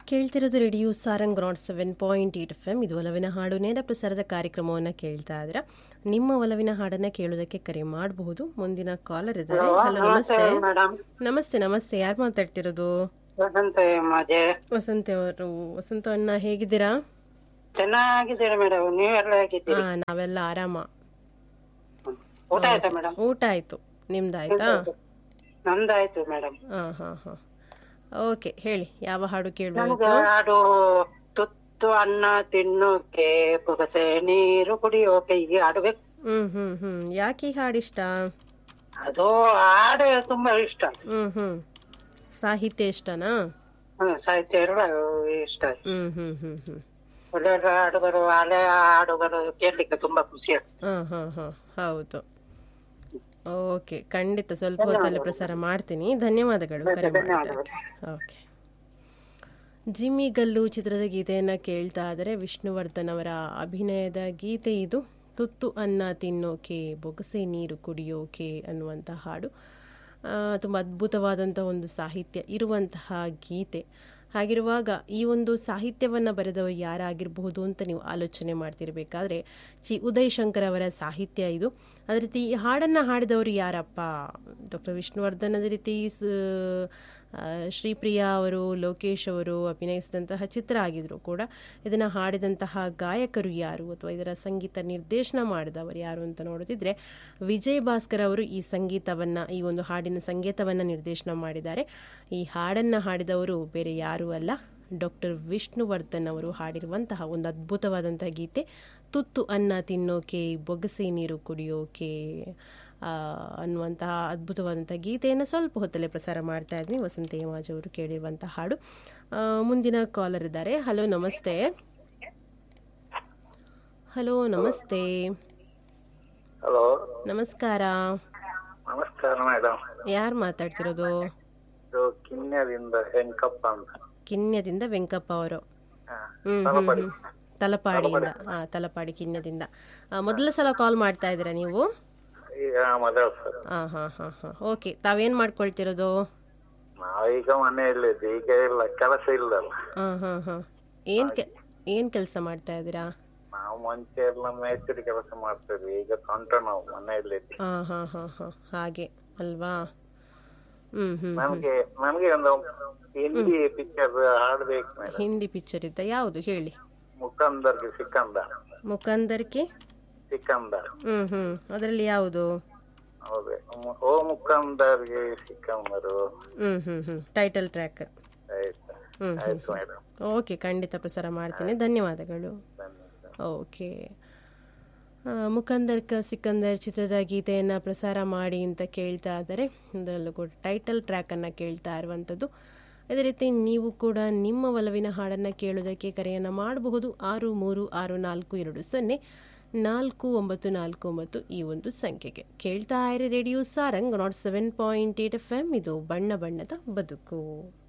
ಕೇಳ್ತಿರೋದು radio Sarang naught seven point eight F M ಇದು ಒಲವಿನ ಹಾಡು ನೇರ ಪ್ರಸಾರದ ಕಾರ್ಯಕ್ರಮವನ್ನು ಕೇಳ್ತಾ ಇದ್ರೆ ನಿಮ್ಮ ಒಲವಿನ ಹಾಡನ್ನ ಕೇಳೋದಕ್ಕೆ ಕರೆ ಮಾಡಬಹುದು ಮುಂದಿನ ಕಾಲರ್ ಇದ್ದಾರೆ ಹಲೋ ನಮಸ್ತೆ ಮೇಡಮ್ ನಮಸ್ತೆ ನಮಸ್ತೆ ಯಾರು ಮಾತಾಡ್ತಿರೋದು ವಸಂತ ಮಾಜೆ ವಸಂತ ಅವರು ವಸಂತ ಅಣ್ಣ ಹೇಗಿದ್ದೀರಾ ಚೆನ್ನಾಗಿದ್ದೀರಿ ಮೇಡಮ್ ನೀವೆಲ್ಲ ಹೇಗಿದ್ದೀರಿ ಹಾ ನಾವೆಲ್ಲ ಆರಾಮ ಊಟ ಆಯ್ತಾ ಮೇಡಮ್ ಊಟ ಆಯ್ತು ನಿಮ್ದಾಯ್ತಾ ನಂದಾಯ್ತು ಮೇಡಮ್ ಹಾ ಹಾ ಹಾ ಓಕೆ ಹೇಳಿ ಯಾವ ಹಾಡು ಕೇಳುವ ನಮ್ಗೆ ಹಾಡು ತುತ್ತು ಅನ್ನ ತಿನ್ನೋಕೆ ಬೊಗಸೆ ನೀರು ಕುಡಿಯೋಕೆ ಈ ಹಾಡು ಬೇಕು ಹ್ಮ್ ಹ್ಮ್ ಹ್ಮ್ ಯಾಕೆ ಈ ಹಾಡಿಷ್ಟ ಅದು ಹಾಡು ತುಂಬಾ ಇಷ್ಟ ಅದು ಹ್ಮ್ ಹ್ಮ್ ಸಾಹಿತ್ಯ ಇಷ್ಟನಾ ಹ್ಮ್, ಸಾಹಿತ್ಯ ಎಲ್ಲ ಇಷ್ಟ ಹ್ಮ್ ಹ್ಮ್ ಹ್ಮ್ ಹ್ಮ್ ಒಳ್ಳೆ ಒಳ್ಳೆ ಹಾಡುಗಳು ಹಳೆ ಹಾಡುಗಳು ಕೇಳಲಿಕ್ಕೆ ತುಂಬಾ ಖುಷಿ ಆಗ್ತದೆ ಹಾ ಹಾ ಹಾ ಹೌದು ಓಕೆ ಖಂಡಿತ ಸ್ವಲ್ಪ ಹೊತ್ತಲ್ಲಿ ಪ್ರಸಾರ ಮಾಡ್ತೀನಿ ಧನ್ಯವಾದಗಳು ಕರೆ ಮಾಡಿದ್ದಕ್ಕೆ ಓಕೆ ಜಿಮ್ಮಿ ಗಲ್ಲು ಚಿತ್ರದ ಗೀತೆಯನ್ನು ಕೇಳ್ತಾ ಆದರೆ ವಿಷ್ಣುವರ್ಧನ್ ಅವರ ಅಭಿನಯದ ಗೀತೆ ಇದು ತುತ್ತು ಅನ್ನ ತಿನ್ನೋಕೆ ಬೊಗಸೆ ನೀರು ಕುಡಿಯೋಕೆ ಅನ್ನುವಂಥ ಹಾಡು ತುಂಬ ಅದ್ಭುತವಾದಂಥ ಒಂದು ಸಾಹಿತ್ಯ ಇರುವಂತಹ ಗೀತೆ ಹಾಗಿರುವಾಗ ಈ ಒಂದು ಸಾಹಿತ್ಯವನ್ನು ಬರೆದವರು ಯಾರಾಗಿರಬಹುದು ಅಂತ ನೀವು ಆಲೋಚನೆ ಮಾಡ್ತಿರ್ಬೇಕಾದ್ರೆ ಚಿ ಉದಯ್ ಶಂಕರ್ ಅವರ ಸಾಹಿತ್ಯ ಇದು ಅದೇ ರೀತಿ ಈ ಹಾಡನ್ನು ಹಾಡಿದವರು ಯಾರಪ್ಪ ಡಾಕ್ಟರ್ ವಿಷ್ಣುವರ್ಧನ್ ಅದೇ ರೀತಿ ಸ- ಆ, ಶ್ರೀಪ್ರಿಯಾ ಅವರು ಲೋಕೇಶ್ ಅವರು ಅಭಿನಯಿಸಿದಂತಹ ಚಿತ್ರ ಆಗಿದ್ರು ಕೂಡ ಇದನ್ನು ಹಾಡಿದಂತಹ ಗಾಯಕರು ಯಾರು ಅಥವಾ ಇದರ ಸಂಗೀತ ನಿರ್ದೇಶನ ಮಾಡಿದವರು ಯಾರು ಅಂತ ನೋಡೋದಿದ್ರೆ ವಿಜಯ್ ಭಾಸ್ಕರ್ ಅವರು ಈ ಸಂಗೀತವನ್ನು ಈ ಒಂದು ಹಾಡಿನ ಸಂಗೀತವನ್ನು ನಿರ್ದೇಶನ ಮಾಡಿದ್ದಾರೆ ಈ ಹಾಡನ್ನು ಹಾಡಿದವರು ಬೇರೆ ಯಾರೂ ಅಲ್ಲ ಡಾಕ್ಟರ್ ವಿಷ್ಣುವರ್ಧನ್ ಅವರು ಹಾಡಿರುವಂತಹ ಒಂದು ಅದ್ಭುತವಾದಂತಹ ಗೀತೆ ತುತ್ತು ಅನ್ನ ತಿನ್ನೋಕೆ ಬೊಗಸೆ ನೀರು ಕುಡಿಯೋಕೆ ಆ, ಅನ್ನುವಂತಹ ಅದ್ಭುತವಾದಂತಹ ಗೀತೆಯನ್ನು ಸ್ವಲ್ಪ ಹೊತ್ತಲ್ಲೇ ಪ್ರಸಾರ ಮಾಡ್ತಾ ಇದ್ದೀನಿ ವಸಂತ ಹೇಮಾಜ್ ಅವರು ಕೇಳಿರುವಂತಹ ಹಾಡು ಆ, ಮುಂದಿನ ಕಾಲರ್ ಇದ್ದಾರೆ ಹಲೋ ನಮಸ್ತೆ ಹಲೋ ನಮಸ್ತೆ ಹಲೋ ನಮಸ್ಕಾರ ನಮಸ್ಕಾರ ಮೇಡಮ್ ಯಾರು ಮಾತಾಡ್ತಿರೋದು ಇದು ಕಿನ್ಯದಿಂದ ವೆಂಕಪ್ಪ ಅಂತ ಕಿನ್ಯದಿಂದ ವೆಂಕಪ್ಪ ಅವರು ಹಾ. ಹ್ಮ್ ಹ್ಮ್ ಹ್ಮ್ ತಲಪಾಡಿಯಿಂದ ಹಾ ತಲಪಾಡಿ ಕಿನ್ಯದಿಂದ ಆ, ಮೊದಲ ಸಲ ಕಾಲ್ ಮಾಡ್ತಾ ಇದ್ದೀರಾ ನೀವು ಈಗ ಮೊದಲ ಸರ್ ಹಾ ಹಾ ಹಾ ಹಾ ಓಕೆ ತಾವೇನ್ ಮಾಡ್ಕೊಳ್ತಿರೋದು ನಾವೀಗ ಮನೆಯಲ್ಲಿದ್ದೆ ಈಗ ಇಲ್ಲ ಕೆಲಸ ಇಲ್ಲಲ್ಲ ಹಾ ಹಾ ಹಾ ಏನ್ ಕೆ ಏನ್ ಕೆಲಸ ಮಾಡ್ತಾ ಇದ್ದೀರಾ ನಾವು ಮುಂಚೆ ಎಲ್ಲ ಮೇಸ್ತ್ರಿ ಕೆಲಸ ಮಾಡ್ತಿದ್ವಿ ಈಗ ಸ್ವಂತ ನಾವು ಮನೆಯಲ್ಲಿದ್ದೆ ಹಾ ಹಾ ಹಾ ಹಾ ಹಾಗೆ ಅಲ್ವಾ ಹ್ಮ್ ಹ್ಮ್ ನಮ್ಗೆ ನಮ್ಗೆ ಒಂದು ಹಿಂದಿ ಪಿಕ್ಚರ್ ಹಾಡ್ಬೇಕು ಮೇಡಮ್ ಹಿಂದಿ ಪಿಕ್ಚರ್ ಇದ್ದ ಯಾವುದು ಹೇಳಿ ಮುಕಂದರ್ಗೆ ಸಿಕ್ಕಂದರ್ ಮುಖಂದರ್ಕಿ ಸಿಕ್ಕಂದರ್ ಹ್ಮ್ ಹ್ಮ್ ಅದರಲ್ಲಿ ಯಾವುದು ಹೌದು ಮು- ಓ ಮುಕಂದರ್ಗೆ ಸಿಕ್ಕಂದರು ಹ್ಮ್ ಹ್ಮ್ ಹ್ಮ್ ಟೈಟಲ್ ಟ್ರ್ಯಾಕ್ ಆಯ್ತು ಹ್ಮ್ ಆಯ್ತು ಮೇಡಮ್ ಓಕೆ ಖಂಡಿತ ಪ್ರಸಾರ ಮಾಡ್ತೀನಿ ಧನ್ಯವಾದಗಳು ಓಕೆ ಆ, ಮುಕಂದರ್ ಕ ಸಿಕಂದರ್ ಚಿತ್ರದ ಗೀತೆಯನ್ನು ಪ್ರಸಾರ ಮಾಡಿ ಅಂತ ಕೇಳ್ತಾ ಇದ್ದಾರೆ ಅದರಲ್ಲೂ ಕೂಡ ಟೈಟಲ್ ಟ್ರ್ಯಾಕನ್ನು ಕೇಳ್ತಾ ಇರುವಂಥದ್ದು ಅದೇ ರೀತಿ ನೀವು ಕೂಡ ನಿಮ್ಮ ಒಲವಿನ ಹಾಡನ್ನು ಕೇಳೋದಕ್ಕೆ ಕರೆಯನ್ನು ಮಾಡಬಹುದು ಆರು ಮೂರು ಆರು ನಾಲ್ಕು ಎರಡು ಸೊನ್ನೆ ನಾಲ್ಕು ಒಂಬತ್ತು ನಾಲ್ಕು ಒಂಬತ್ತು ಈ ಒಂದು ಸಂಖ್ಯೆಗೆ ಕೇಳ್ತಾ ಇರಿ radio Sarang naught seven point eight F M ಇದು ಬಣ್ಣ ಬಣ್ಣದ ಬದುಕು